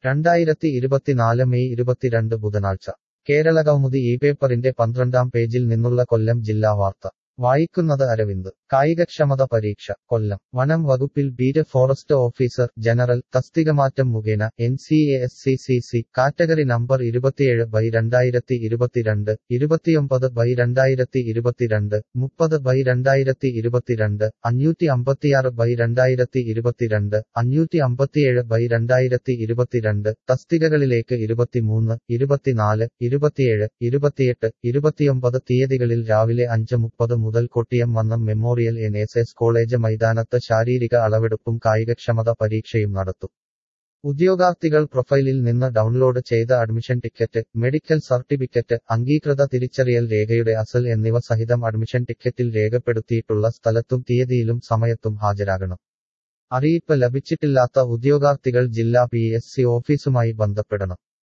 രണ്ടായിരത്തി ഇരുപത്തിനാല് മെയ് ഇരുപത്തിരണ്ട് ബുധനാഴ്ച കേരള കൗമുദി ഈ പേപ്പറിന്റെ പന്ത്രണ്ടാം പേജിൽ നിന്നുള്ള കൊല്ലം ജില്ലാ വാർത്ത വായിക്കുന്നത് അരവിന്ദ് കായികക്ഷമത പരീക്ഷ കൊല്ലം വനം വകുപ്പിൽ ബീറ്റ് ഫോറസ്റ്റ് ഓഫീസർ ജനറൽ തസ്തികമാറ്റം മുഖേന N C A S C C C category number ഇരുപത്തിയേഴ് ബൈ രണ്ടായിരത്തി ഇരുപത്തിരണ്ട് ഇരുപത്തിയൊമ്പത് ബൈ രണ്ടായിരത്തി ഇരുപത്തിരണ്ട് മുപ്പത് ബൈ രണ്ടായിരത്തി ഇരുപത്തിരണ്ട് അഞ്ഞൂറ്റി അമ്പത്തിയാറ് ബൈ രണ്ടായിരത്തി ഇരുപത്തിരണ്ട് അഞ്ഞൂറ്റി അമ്പത്തിയേഴ് ബൈ രണ്ടായിരത്തി ഇരുപത്തിരണ്ട് തസ്തികകളിലേക്ക് ഇരുപത്തിമൂന്ന് ഇരുപത്തിനാല് ഇരുപത്തിയേഴ് ഇരുപത്തിയെട്ട് ഇരുപത്തിയൊമ്പത് തീയതികളിൽ രാവിലെ അഞ്ച് മുപ്പത് മുതൽ കൊട്ടിയം വന്നം memorial N S S college മൈതാനത്ത് ശാരീരിക അളവെടുപ്പും കായികക്ഷമത പരീക്ഷയും നടത്തും ഉദ്യോഗാർത്ഥികൾ പ്രൊഫൈലിൽ നിന്ന് ഡൗൺലോഡ് ചെയ്ത അഡ്മിഷൻ ടിക്കറ്റ് മെഡിക്കൽ സർട്ടിഫിക്കറ്റ് അംഗീകൃത തിരിച്ചറിയൽ രേഖയുടെ അസൽ എന്നിവ സഹിതം അഡ്മിഷൻ ടിക്കറ്റിൽ രേഖപ്പെടുത്തിയിട്ടുള്ള സ്ഥലത്തും തീയതിയിലും സമയത്തും ഹാജരാകണം അറിയിപ്പ് ലഭിച്ചിട്ടില്ലാത്ത ഉദ്യോഗാർത്ഥികൾ ജില്ലാ പി എസ് സി ഓഫീസുമായി ബന്ധപ്പെടണം